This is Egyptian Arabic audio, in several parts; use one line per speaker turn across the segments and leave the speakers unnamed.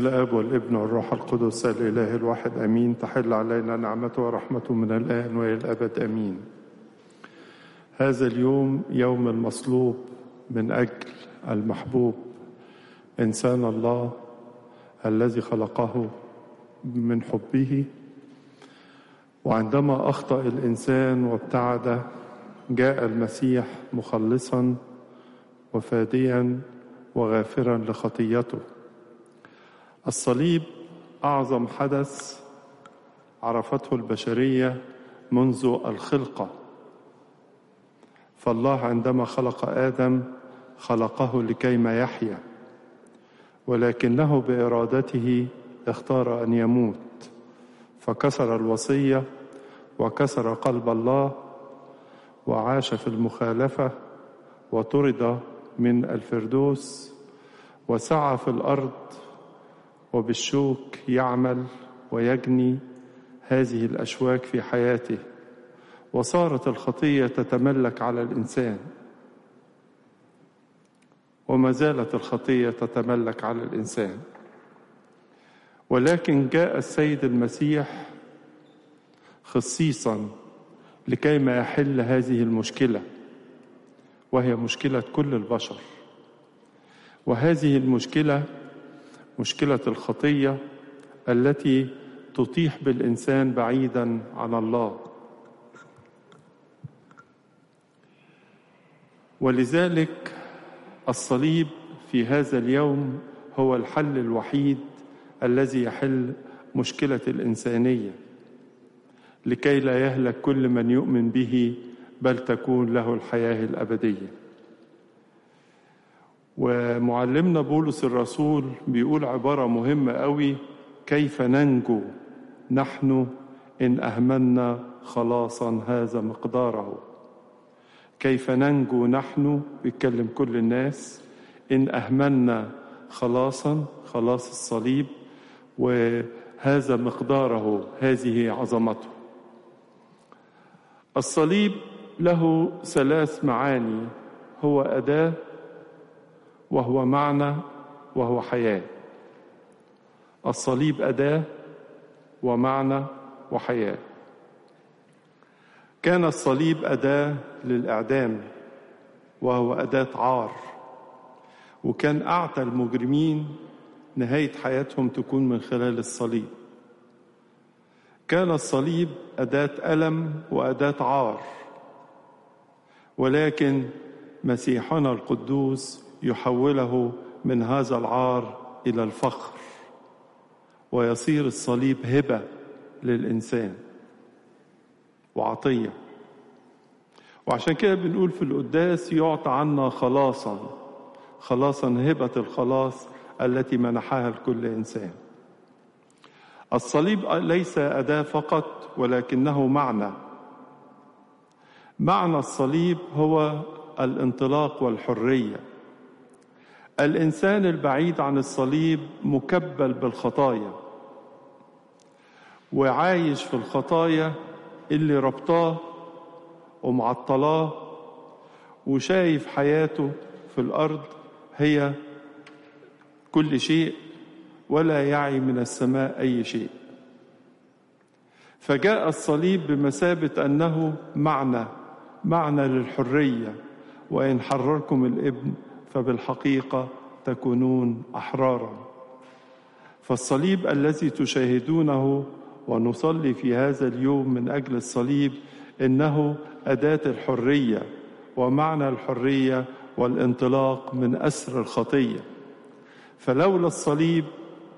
الاب والابن والروح القدس الاله الواحد امين تحل علينا نعمته ورحمته من الان والى الابد امين هذا اليوم يوم المصلوب من اجل المحبوب انسان الله الذي خلقه من حبه وعندما اخطا الانسان وابتعد جاء المسيح مخلصا وفاديا وغافرا لخطيته الصليب اعظم حدث عرفته البشريه منذ الخلقه فالله عندما خلق ادم خلقه لكيما يحيا ولكنه بارادته اختار ان يموت فكسر الوصيه وكسر قلب الله وعاش في المخالفه وطرد من الفردوس وسعى في الارض وبالشوك يعمل ويجني هذه الاشواك في حياته وصارت الخطيه تتملك على الانسان وما زالت الخطيه تتملك على الانسان ولكن جاء السيد المسيح خصيصا لكي ما يحل هذه المشكله وهي مشكله كل البشر وهذه المشكله مشكله الخطيه التي تطيح بالانسان بعيدا عن الله ولذلك الصليب في هذا اليوم هو الحل الوحيد الذي يحل مشكله الانسانيه لكي لا يهلك كل من يؤمن به بل تكون له الحياه الابديه ومعلمنا بولس الرسول بيقول عباره مهمه قوي كيف ننجو نحن ان اهملنا خلاصا هذا مقداره كيف ننجو نحن بيتكلم كل الناس ان اهملنا خلاصا خلاص الصليب وهذا مقداره هذه عظمته الصليب له ثلاث معاني هو اداه وهو معنى وهو حياه الصليب اداه ومعنى وحياه كان الصليب اداه للاعدام وهو اداه عار وكان اعتى المجرمين نهايه حياتهم تكون من خلال الصليب كان الصليب اداه الم واداه عار ولكن مسيحنا القدوس يحوله من هذا العار الى الفخر ويصير الصليب هبه للانسان وعطيه وعشان كده بنقول في القداس يعطى عنا خلاصا خلاصا هبه الخلاص التي منحها لكل انسان الصليب ليس اداه فقط ولكنه معنى معنى الصليب هو الانطلاق والحريه الانسان البعيد عن الصليب مكبل بالخطايا وعايش في الخطايا اللي ربطاه ومعطلاه وشايف حياته في الارض هي كل شيء ولا يعي من السماء اي شيء فجاء الصليب بمثابه انه معنى معنى للحريه وان حرركم الابن فبالحقيقه تكونون احرارا فالصليب الذي تشاهدونه ونصلي في هذا اليوم من اجل الصليب انه اداه الحريه ومعنى الحريه والانطلاق من اسر الخطيه فلولا الصليب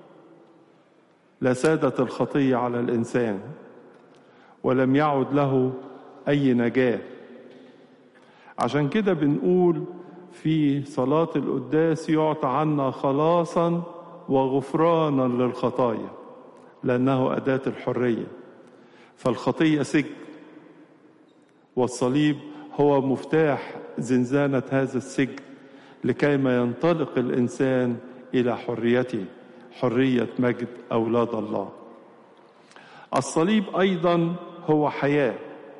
لسادت الخطيه على الانسان ولم يعد له اي نجاه عشان كده بنقول في صلاه القداس يعطى عنا خلاصا وغفرانا للخطايا لانه اداه الحريه فالخطيه سجن والصليب هو مفتاح زنزانه هذا السجن لكي ما ينطلق الانسان الى حريته حريه مجد اولاد الله الصليب ايضا هو حياه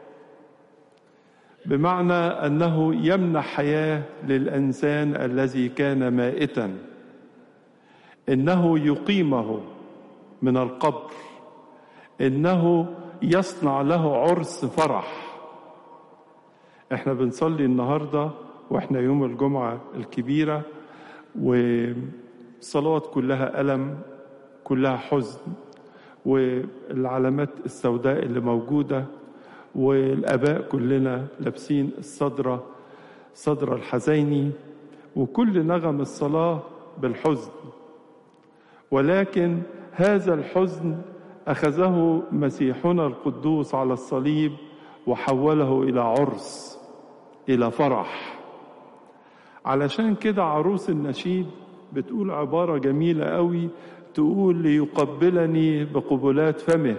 بمعنى انه يمنح حياه للانسان الذي كان مائتا انه يقيمه من القبر انه يصنع له عرس فرح احنا بنصلي النهارده واحنا يوم الجمعه الكبيره والصلوات كلها الم كلها حزن والعلامات السوداء اللي موجوده والاباء كلنا لابسين الصدره صدر الحزيني وكل نغم الصلاه بالحزن ولكن هذا الحزن اخذه مسيحنا القدوس على الصليب وحوله الى عرس الى فرح علشان كده عروس النشيد بتقول عباره جميله قوي تقول ليقبلني بقبلات فمه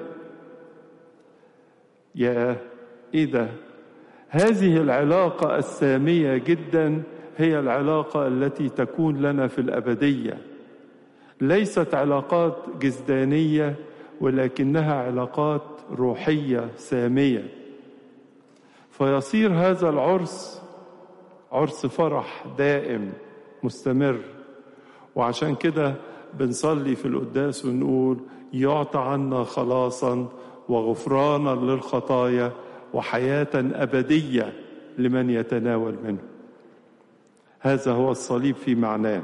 يا ايه ده هذه العلاقه الساميه جدا هي العلاقه التي تكون لنا في الابديه ليست علاقات جسدانيه ولكنها علاقات روحيه ساميه فيصير هذا العرس عرس فرح دائم مستمر وعشان كده بنصلي في القداس ونقول يعطى عنا خلاصا وغفرانا للخطايا وحياه ابديه لمن يتناول منه هذا هو الصليب في معناه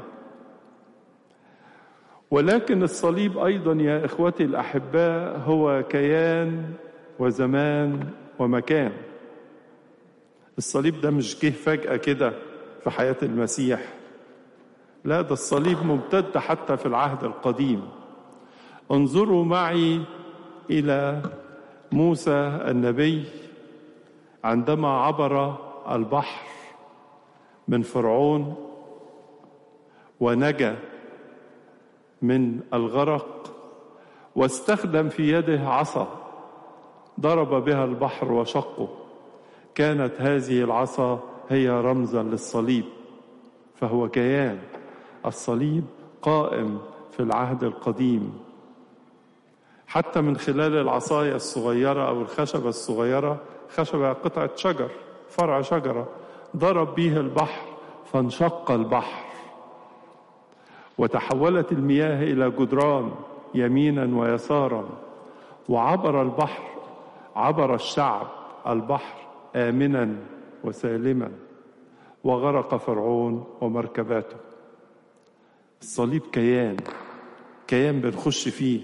ولكن الصليب ايضا يا اخوتي الاحباء هو كيان وزمان ومكان الصليب ده مش جه فجاه كده في حياه المسيح لا ده الصليب ممتد حتى في العهد القديم انظروا معي الى موسى النبي عندما عبر البحر من فرعون ونجا من الغرق واستخدم في يده عصا ضرب بها البحر وشقه كانت هذه العصا هي رمزا للصليب فهو كيان الصليب قائم في العهد القديم حتى من خلال العصاية الصغيرة أو الخشبة الصغيرة خشبة قطعة شجر فرع شجرة ضرب به البحر فانشق البحر وتحولت المياه إلى جدران يمينا ويسارا وعبر البحر عبر الشعب البحر آمنا وسالما وغرق فرعون ومركباته الصليب كيان كيان بنخش فيه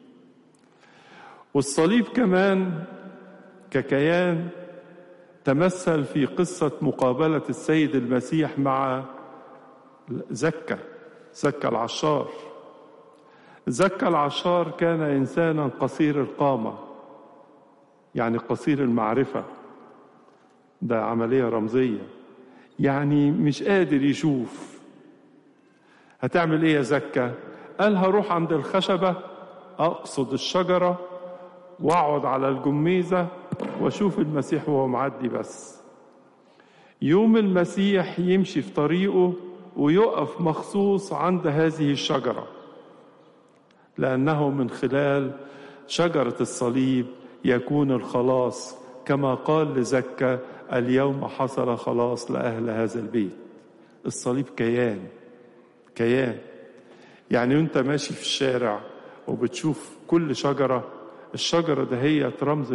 والصليب كمان ككيان تمثل في قصة مقابلة السيد المسيح مع زكا زكا العشار زكا العشار كان إنسانا قصير القامة يعني قصير المعرفة ده عملية رمزية يعني مش قادر يشوف هتعمل ايه يا زكا قال هروح عند الخشبة أقصد الشجرة وأقعد على الجميزة وأشوف المسيح وهو معدي بس يوم المسيح يمشي في طريقه ويقف مخصوص عند هذه الشجرة لأنه من خلال شجرة الصليب يكون الخلاص كما قال لزكا اليوم حصل خلاص لأهل هذا البيت الصليب كيان كيان يعني وانت ماشي في الشارع وبتشوف كل شجرة الشجرة ده هي رمز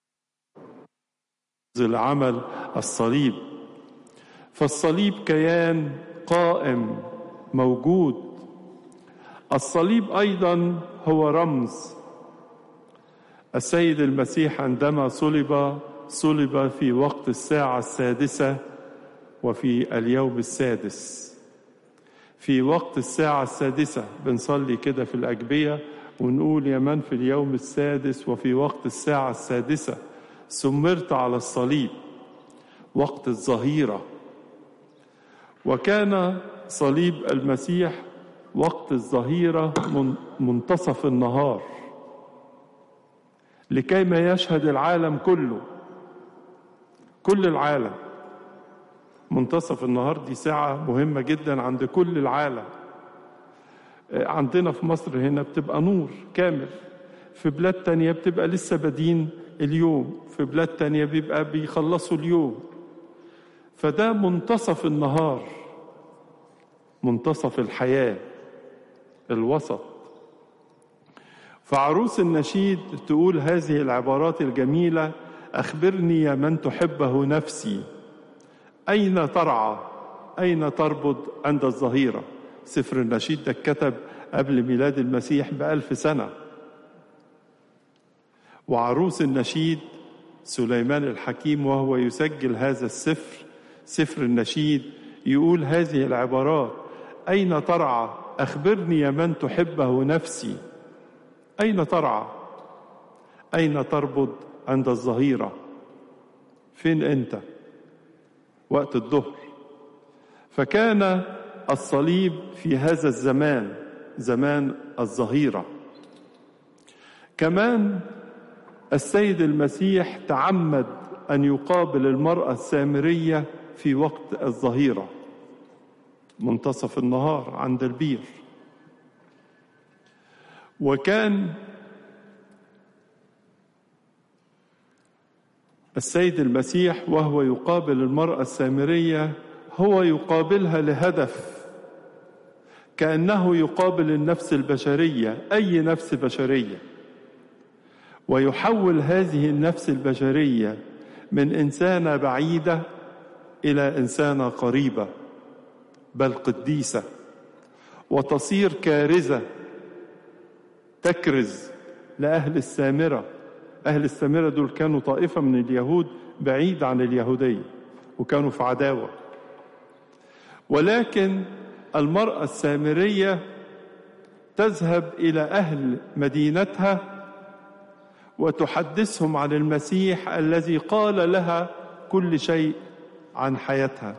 لعمل الصليب فالصليب كيان قائم موجود الصليب أيضا هو رمز السيد المسيح عندما صلب صلب في وقت الساعة السادسة وفي اليوم السادس في وقت الساعة السادسة بنصلي كده في الأجبية ونقول يا من في اليوم السادس وفي وقت الساعة السادسة سمرت على الصليب وقت الظهيرة وكان صليب المسيح وقت الظهيرة منتصف النهار لكي ما يشهد العالم كله كل العالم منتصف النهار دي ساعة مهمة جدا عند كل العالم عندنا في مصر هنا بتبقى نور كامل في بلاد تانية بتبقى لسه بادين اليوم في بلاد تانية بيبقى بيخلصوا اليوم فده منتصف النهار منتصف الحياة الوسط فعروس النشيد تقول هذه العبارات الجميلة أخبرني يا من تحبه نفسي أين ترعى أين تربض عند الظهيرة سفر النشيد ده اتكتب قبل ميلاد المسيح بألف سنة وعروس النشيد سليمان الحكيم وهو يسجل هذا السفر سفر النشيد يقول هذه العبارات أين ترعى أخبرني يا من تحبه نفسي أين ترعى أين تربض عند الظهيرة فين أنت وقت الظهر فكان الصليب في هذا الزمان زمان الظهيرة كمان السيد المسيح تعمد أن يقابل المرأة السامرية في وقت الظهيرة منتصف النهار عند البير وكان السيد المسيح وهو يقابل المرأة السامرية هو يقابلها لهدف كأنه يقابل النفس البشرية أي نفس بشرية ويحول هذه النفس البشرية من إنسانة بعيدة إلى إنسانة قريبة بل قديسة وتصير كارزة تكرز لأهل السامرة أهل السامرة دول كانوا طائفة من اليهود بعيد عن اليهودية وكانوا في عداوة ولكن المرأة السامرية تذهب إلى أهل مدينتها وتحدثهم عن المسيح الذي قال لها كل شيء عن حياتها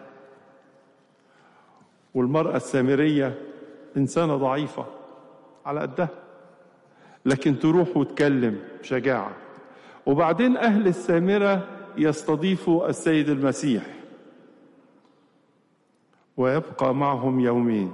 والمرأة السامرية إنسانة ضعيفة على قدها لكن تروح وتكلم بشجاعة وبعدين أهل السامرة يستضيفوا السيد المسيح ويبقى معهم يومين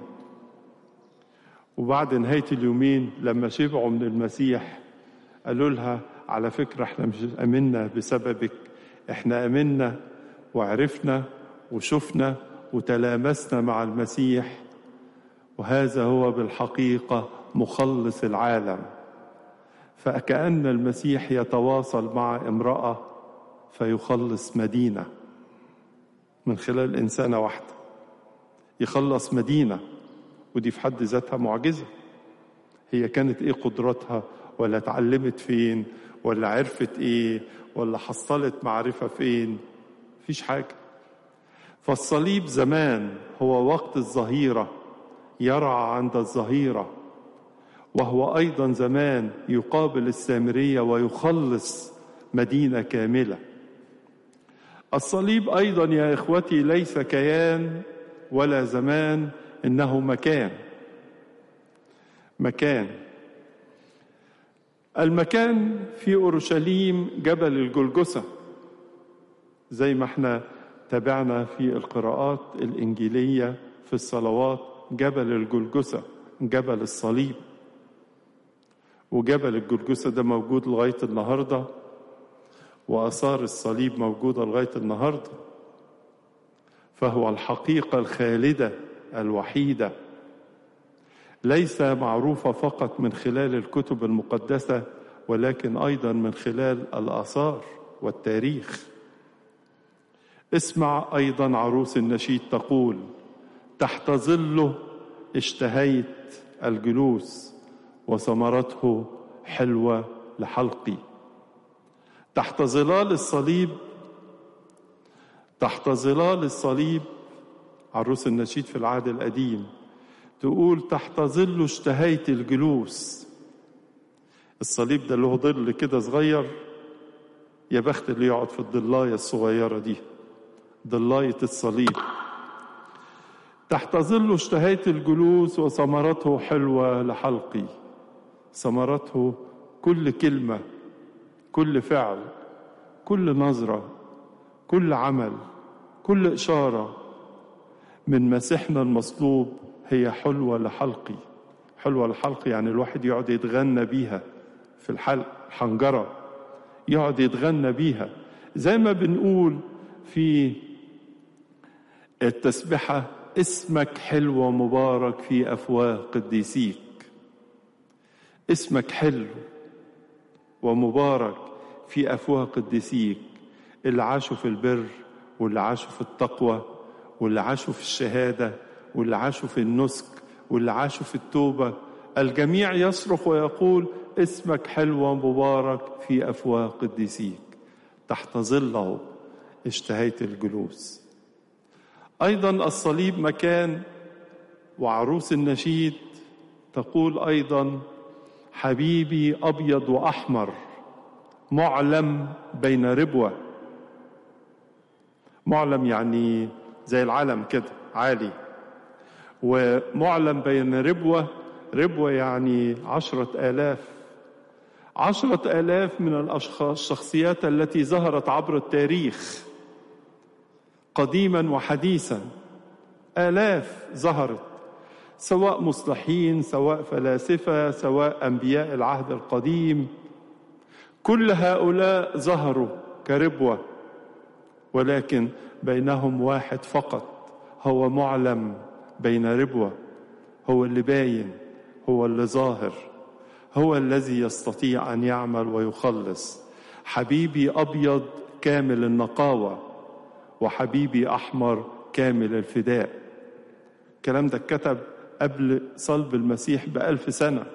وبعد نهاية اليومين لما شبعوا من المسيح قالوا لها على فكرة احنا مش أمنا بسببك احنا أمنا وعرفنا وشفنا وتلامسنا مع المسيح وهذا هو بالحقيقة مخلص العالم فكأن المسيح يتواصل مع امرأة فيخلص مدينة من خلال إنسانة واحدة يخلص مدينة ودي في حد ذاتها معجزة هي كانت إيه قدرتها ولا اتعلمت فين ولا عرفت إيه ولا حصلت معرفة فين فيش حاجة فالصليب زمان هو وقت الظهيرة يرعى عند الظهيره وهو ايضا زمان يقابل السامريه ويخلص مدينه كامله الصليب ايضا يا اخوتي ليس كيان ولا زمان انه مكان مكان المكان في اورشليم جبل الجلجسه زي ما احنا تابعنا في القراءات الانجيليه في الصلوات جبل الجلجسه جبل الصليب وجبل الجلجسة ده موجود لغاية النهاردة وآثار الصليب موجودة لغاية النهاردة فهو الحقيقة الخالدة الوحيدة ليس معروفة فقط من خلال الكتب المقدسة ولكن أيضا من خلال الآثار والتاريخ اسمع أيضا عروس النشيد تقول تحت ظله اشتهيت الجلوس وثمرته حلوة لحلقي تحت ظلال الصليب تحت ظلال الصليب عروس النشيد في العهد القديم تقول تحت ظله اشتهيت الجلوس الصليب ده له ظل كده صغير يا بخت اللي يقعد في الضلاية الصغيرة دي ضلاية الصليب تحت ظله اشتهيت الجلوس وثمرته حلوة لحلقي ثمرته كل كلمة كل فعل كل نظرة كل عمل كل إشارة من مسيحنا المصلوب هي حلوة لحلقي حلوة لحلقي يعني الواحد يقعد يتغنى بيها في الحلق حنجرة يقعد يتغنى بيها زي ما بنقول في التسبحة اسمك حلو ومبارك في أفواه قديسيك اسمك حلو ومبارك في أفواه قديسيك اللي عاشوا في البر واللي عاشوا في التقوى واللي عاشوا في الشهادة واللي عاشوا في النسك واللي عاشوا في التوبة الجميع يصرخ ويقول اسمك حلو ومبارك في أفواه قديسيك تحت ظله اشتهيت الجلوس أيضا الصليب مكان وعروس النشيد تقول أيضا حبيبي أبيض وأحمر معلم بين ربوة معلم يعني زي العلم كده عالي ومعلم بين ربوة ربوة يعني عشرة آلاف عشرة آلاف من الأشخاص الشخصيات التي ظهرت عبر التاريخ قديما وحديثا آلاف ظهرت سواء مصلحين سواء فلاسفة سواء أنبياء العهد القديم كل هؤلاء ظهروا كربوة ولكن بينهم واحد فقط هو معلم بين ربوة هو اللي باين هو اللي ظاهر هو الذي يستطيع أن يعمل ويخلص حبيبي أبيض كامل النقاوة وحبيبي أحمر كامل الفداء الكلام ده اتكتب قبل صلب المسيح بألف سنة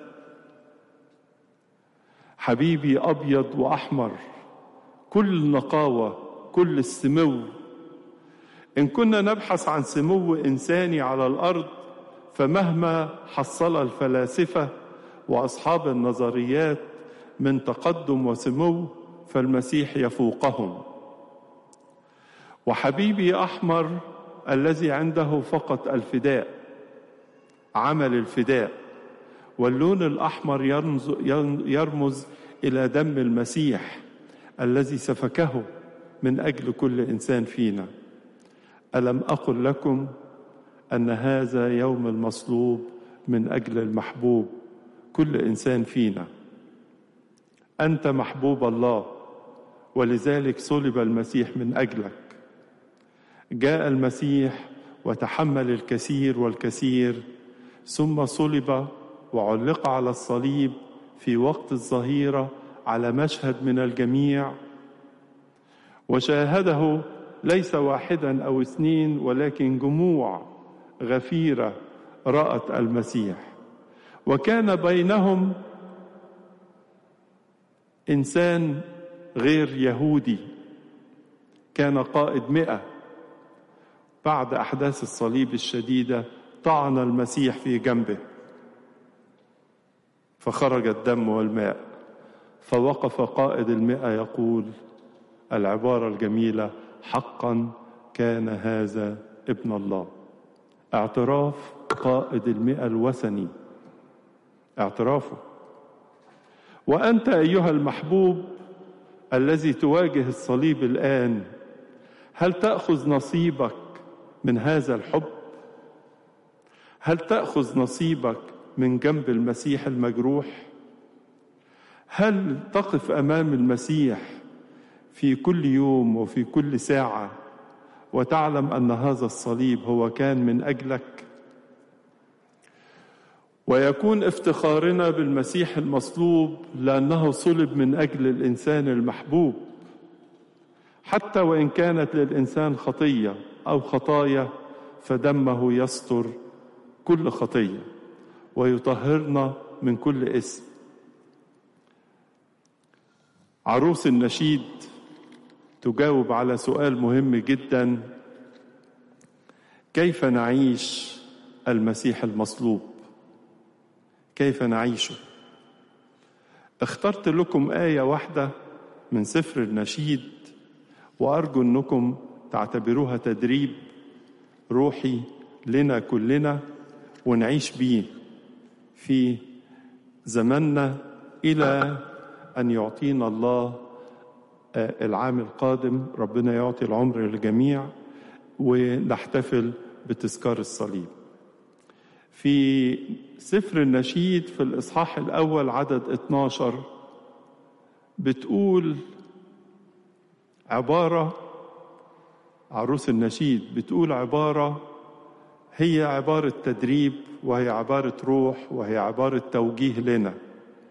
حبيبي أبيض وأحمر كل النقاوة كل السمو إن كنا نبحث عن سمو إنساني على الأرض فمهما حصل الفلاسفة وأصحاب النظريات من تقدم وسمو فالمسيح يفوقهم وحبيبي أحمر الذي عنده فقط الفداء عمل الفداء واللون الأحمر يرمز إلى دم المسيح الذي سفكه من أجل كل إنسان فينا ألم أقل لكم أن هذا يوم المصلوب من أجل المحبوب كل إنسان فينا أنت محبوب الله ولذلك صلب المسيح من أجلك جاء المسيح وتحمل الكثير والكثير ثم صلب وعلق على الصليب في وقت الظهيرة على مشهد من الجميع وشاهده ليس واحدا أو اثنين ولكن جموع غفيرة رأت المسيح وكان بينهم إنسان غير يهودي كان قائد مئة بعد أحداث الصليب الشديدة طعن المسيح في جنبه فخرج الدم والماء فوقف قائد المئة يقول العبارة الجميلة حقا كان هذا ابن الله اعتراف قائد المئة الوثني اعترافه وأنت أيها المحبوب الذي تواجه الصليب الآن هل تأخذ نصيبك من هذا الحب هل تأخذ نصيبك من جنب المسيح المجروح هل تقف أمام المسيح في كل يوم وفي كل ساعة وتعلم أن هذا الصليب هو كان من أجلك ويكون افتخارنا بالمسيح المصلوب لأنه صلب من أجل الإنسان المحبوب حتى وإن كانت للإنسان خطية أو خطايا فدمه يستر كل خطية ويطهرنا من كل اسم عروس النشيد تجاوب على سؤال مهم جدا كيف نعيش المسيح المصلوب كيف نعيشه اخترت لكم آية واحدة من سفر النشيد وأرجو أنكم تعتبروها تدريب روحي لنا كلنا ونعيش بيه في زماننا إلى أن يعطينا الله العام القادم ربنا يعطي العمر للجميع ونحتفل بتذكار الصليب في سفر النشيد في الإصحاح الأول عدد 12 بتقول عبارة عروس النشيد بتقول عبارة هي عبارة تدريب وهي عبارة روح وهي عبارة توجيه لنا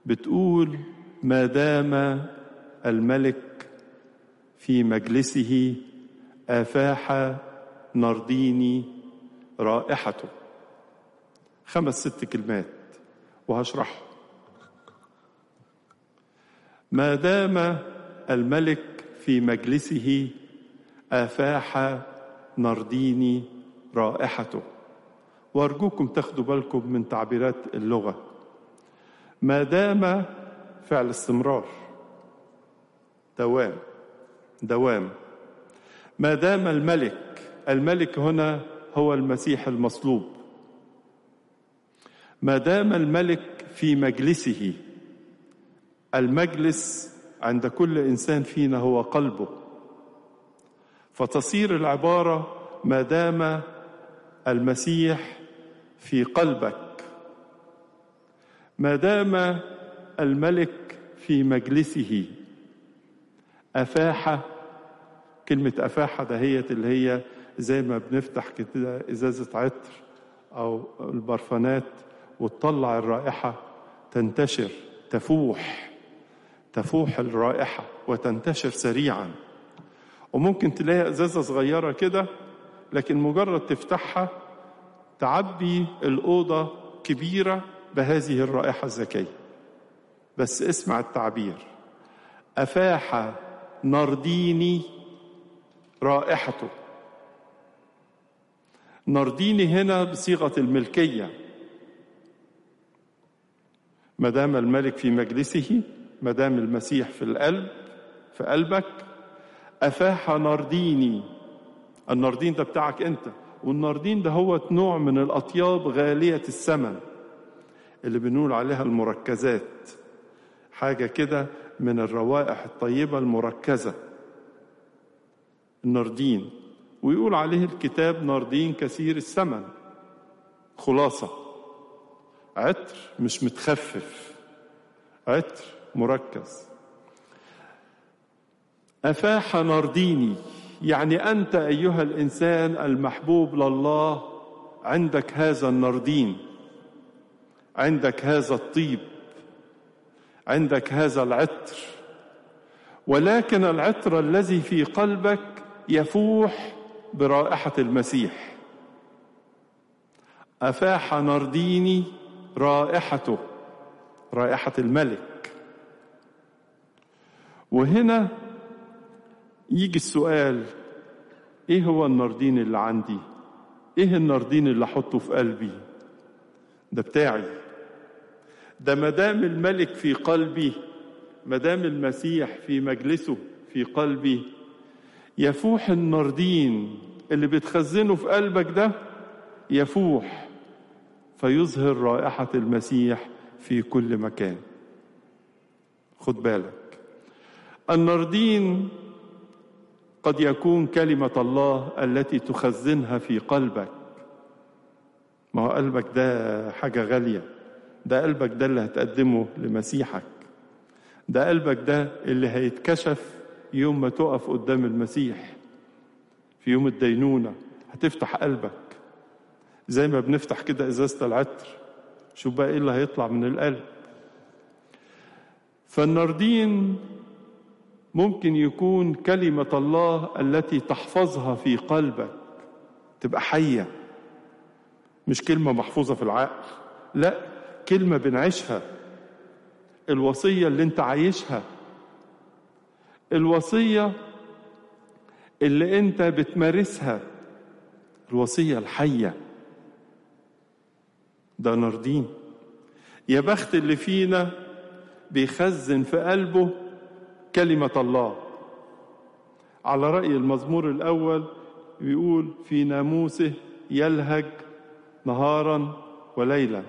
بتقول ما دام الملك في مجلسه افاح نرديني رائحته خمس ست كلمات وهشرحه ما دام الملك في مجلسه افاح نرديني رائحته وارجوكم تاخدوا بالكم من تعبيرات اللغه ما دام فعل استمرار دوام دوام ما دام الملك الملك هنا هو المسيح المصلوب ما دام الملك في مجلسه المجلس عند كل انسان فينا هو قلبه فتصير العباره ما دام المسيح في قلبك ما دام الملك في مجلسه افاح كلمه افاح دهيت اللي هي زي ما بنفتح كده ازازه عطر او البرفانات وتطلع الرائحه تنتشر تفوح تفوح الرائحه وتنتشر سريعا وممكن تلاقي ازازه صغيره كده لكن مجرد تفتحها تعبي الاوضه كبيره بهذه الرائحه الزكيه بس اسمع التعبير افاح نرديني رائحته نرديني هنا بصيغه الملكيه ما دام الملك في مجلسه ما دام المسيح في القلب في قلبك افاح نرديني النردين ده بتاعك انت والنردين ده هو نوع من الاطياب غاليه الثمن اللي بنقول عليها المركزات حاجه كده من الروائح الطيبه المركزه النردين ويقول عليه الكتاب نردين كثير الثمن خلاصه عطر مش متخفف عطر مركز افاح نرديني يعني انت ايها الانسان المحبوب لله عندك هذا النردين عندك هذا الطيب عندك هذا العطر ولكن العطر الذي في قلبك يفوح برائحه المسيح افاح نرديني رائحته رائحه الملك وهنا يجي السؤال ايه هو النردين اللي عندي ايه النردين اللي احطه في قلبي ده بتاعي ده مدام الملك في قلبي مدام المسيح في مجلسه في قلبي يفوح النردين اللي بتخزنه في قلبك ده يفوح فيظهر رائحة المسيح في كل مكان خد بالك النردين قد يكون كلمة الله التي تخزنها في قلبك ما هو قلبك ده حاجة غالية ده قلبك ده اللي هتقدمه لمسيحك ده قلبك ده اللي هيتكشف يوم ما تقف قدام المسيح في يوم الدينونة هتفتح قلبك زي ما بنفتح كده إزازة العطر شوف بقى إيه اللي هيطلع من القلب فالنردين ممكن يكون كلمة الله التي تحفظها في قلبك تبقى حية مش كلمة محفوظة في العقل لا كلمة بنعيشها الوصية اللي انت عايشها الوصية اللي انت بتمارسها الوصية الحية ده نردين يا بخت اللي فينا بيخزن في قلبه كلمة الله على رأي المزمور الأول بيقول في ناموسه يلهج نهارا وليلا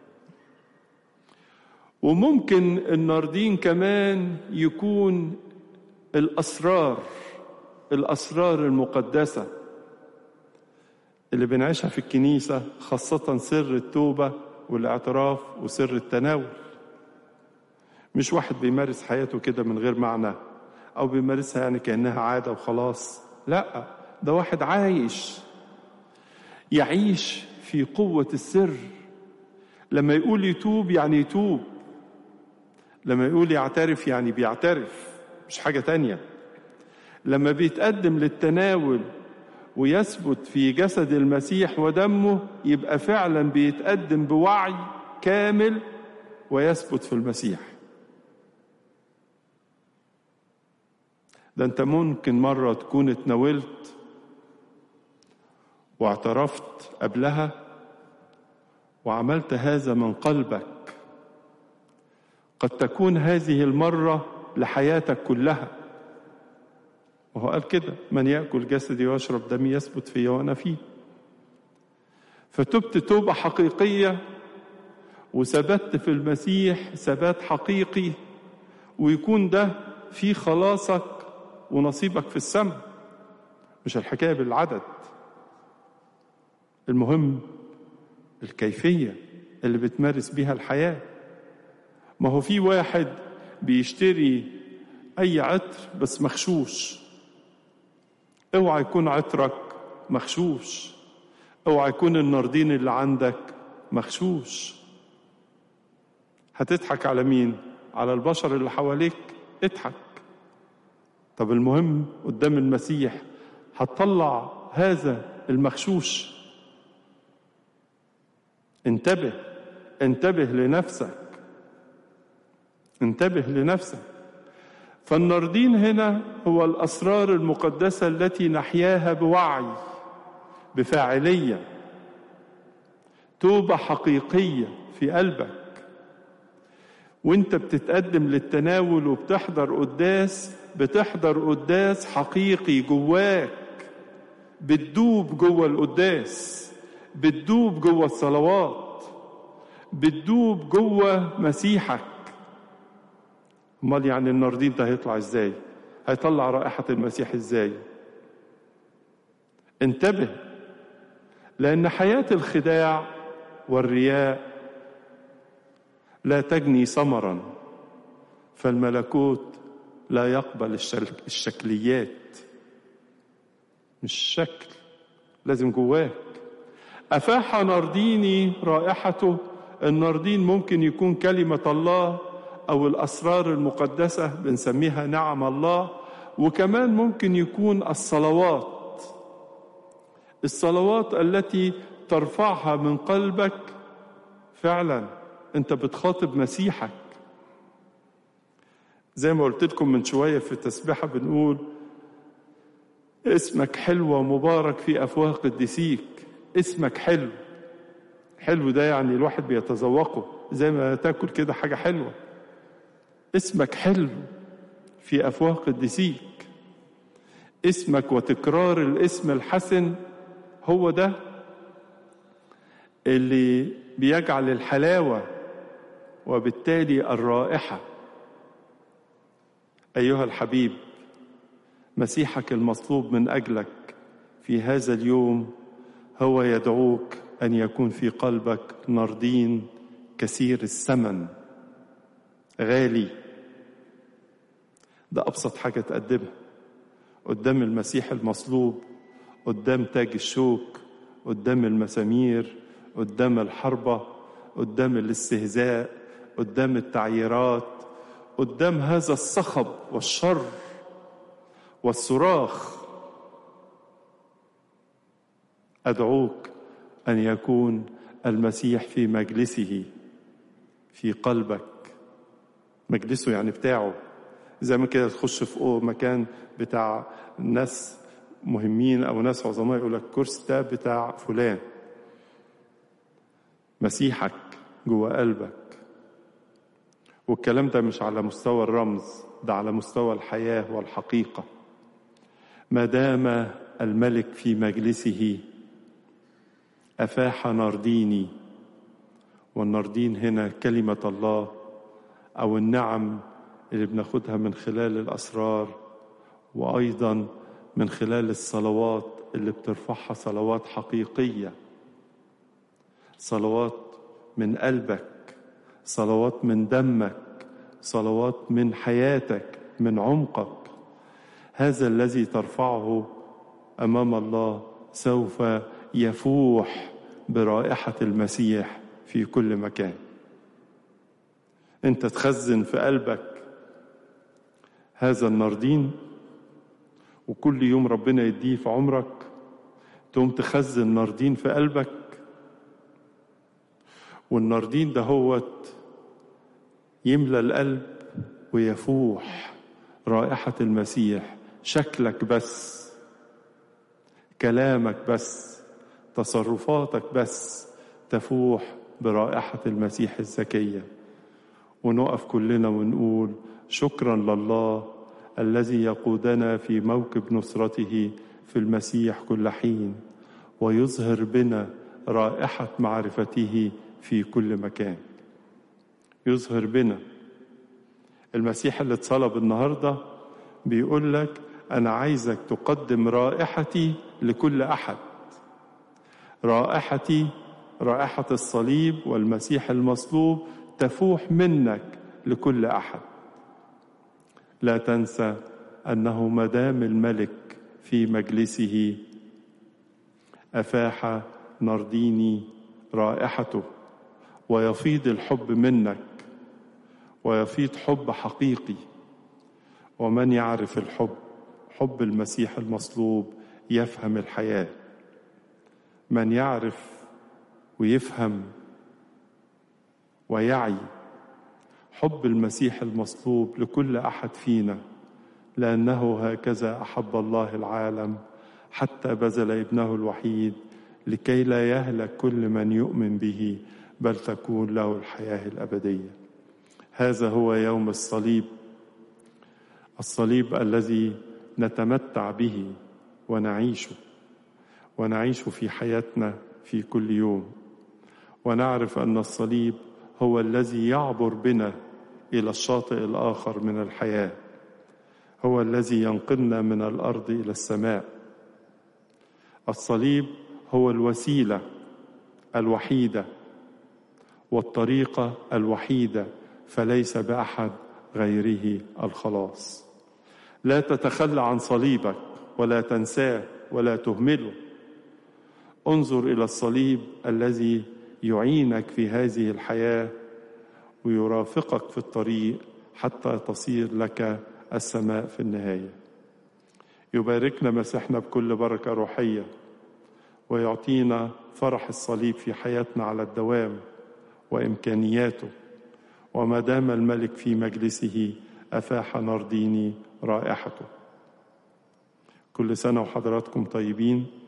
وممكن الناردين كمان يكون الأسرار الأسرار المقدسة اللي بنعيشها في الكنيسة خاصة سر التوبة والاعتراف وسر التناول مش واحد بيمارس حياته كده من غير معنى أو بيمارسها يعني كأنها عادة وخلاص لا ده واحد عايش يعيش في قوة السر لما يقول يتوب يعني يتوب لما يقول يعترف يعني بيعترف مش حاجة تانية لما بيتقدم للتناول ويثبت في جسد المسيح ودمه يبقى فعلا بيتقدم بوعي كامل ويثبت في المسيح ده انت ممكن مرة تكون اتناولت واعترفت قبلها وعملت هذا من قلبك قد تكون هذه المرة لحياتك كلها وهو قال كده من يأكل جسدي ويشرب دمي يثبت فيا وأنا فيه فتبت توبة حقيقية وثبت في المسيح ثبات حقيقي ويكون ده في خلاصك ونصيبك في السماء مش الحكاية بالعدد المهم الكيفية اللي بتمارس بيها الحياة ما هو في واحد بيشتري أي عطر بس مخشوش اوعى يكون عطرك مخشوش اوعى يكون الناردين اللي عندك مخشوش هتضحك على مين على البشر اللي حواليك اضحك طب المهم قدام المسيح هتطلع هذا المخشوش انتبه انتبه لنفسك انتبه لنفسك فالناردين هنا هو الاسرار المقدسه التي نحياها بوعي بفاعليه توبه حقيقيه في قلبك وانت بتتقدم للتناول وبتحضر قداس بتحضر قداس حقيقي جواك بتدوب جوه القداس بتدوب جوه الصلوات بتدوب جوه مسيحك امال يعني الناردين ده هيطلع ازاي هيطلع رائحة المسيح ازاي انتبه لأن حياة الخداع والرياء لا تجني ثمرا فالملكوت لا يقبل الشكليات مش شكل لازم جواك أفاح نارديني رائحته الناردين ممكن يكون كلمة الله أو الأسرار المقدسة بنسميها نعم الله وكمان ممكن يكون الصلوات الصلوات التي ترفعها من قلبك فعلا أنت بتخاطب مسيحك زي ما قلت لكم من شوية في التسبيحة بنقول اسمك حلو ومبارك في أفواه قديسيك اسمك حلو حلو ده يعني الواحد بيتذوقه زي ما تاكل كده حاجة حلوة اسمك حلو في أفواه قديسيك اسمك وتكرار الاسم الحسن هو ده اللي بيجعل الحلاوة وبالتالي الرائحة أيها الحبيب مسيحك المطلوب من أجلك في هذا اليوم هو يدعوك أن يكون في قلبك ناردين كثير الثمن غالي ده أبسط حاجة تقدمها قدام المسيح المصلوب قدام تاج الشوك قدام المسامير قدام الحربة قدام الاستهزاء قدام التعييرات قدام هذا الصخب والشر والصراخ أدعوك أن يكون المسيح في مجلسه في قلبك مجلسه يعني بتاعه زي ما كده تخش في مكان بتاع ناس مهمين او ناس عظماء يقول لك الكرسي ده بتاع فلان مسيحك جوه قلبك والكلام ده مش على مستوى الرمز ده على مستوى الحياه والحقيقه ما دام الملك في مجلسه افاح نارديني والناردين هنا كلمه الله او النعم اللي بناخدها من خلال الاسرار وايضا من خلال الصلوات اللي بترفعها صلوات حقيقيه صلوات من قلبك صلوات من دمك صلوات من حياتك من عمقك هذا الذي ترفعه امام الله سوف يفوح برائحه المسيح في كل مكان انت تخزن في قلبك هذا الناردين وكل يوم ربنا يديه في عمرك تقوم تخزن ناردين في قلبك والناردين ده هوت يملى القلب ويفوح رائحة المسيح شكلك بس كلامك بس تصرفاتك بس تفوح برائحة المسيح الزكية ونقف كلنا ونقول شكرا لله الذي يقودنا في موكب نصرته في المسيح كل حين ويظهر بنا رائحة معرفته في كل مكان يظهر بنا المسيح اللي اتصلب النهارده بيقول لك انا عايزك تقدم رائحتي لكل احد رائحتي رائحه الصليب والمسيح المصلوب تفوح منك لكل احد لا تنسى انه مدام الملك في مجلسه افاح نرديني رائحته ويفيض الحب منك ويفيض حب حقيقي ومن يعرف الحب حب المسيح المصلوب يفهم الحياه من يعرف ويفهم ويعي حب المسيح المصلوب لكل احد فينا لانه هكذا احب الله العالم حتى بذل ابنه الوحيد لكي لا يهلك كل من يؤمن به بل تكون له الحياه الابديه هذا هو يوم الصليب الصليب الذي نتمتع به ونعيشه ونعيش في حياتنا في كل يوم ونعرف ان الصليب هو الذي يعبر بنا الى الشاطئ الاخر من الحياه هو الذي ينقلنا من الارض الى السماء الصليب هو الوسيله الوحيده والطريقه الوحيده فليس باحد غيره الخلاص لا تتخلى عن صليبك ولا تنساه ولا تهمله انظر الى الصليب الذي يعينك في هذه الحياه ويرافقك في الطريق حتى تصير لك السماء في النهايه يباركنا مسيحنا بكل بركه روحيه ويعطينا فرح الصليب في حياتنا على الدوام وامكانياته وما دام الملك في مجلسه افاح نرديني رائحته كل سنه وحضراتكم طيبين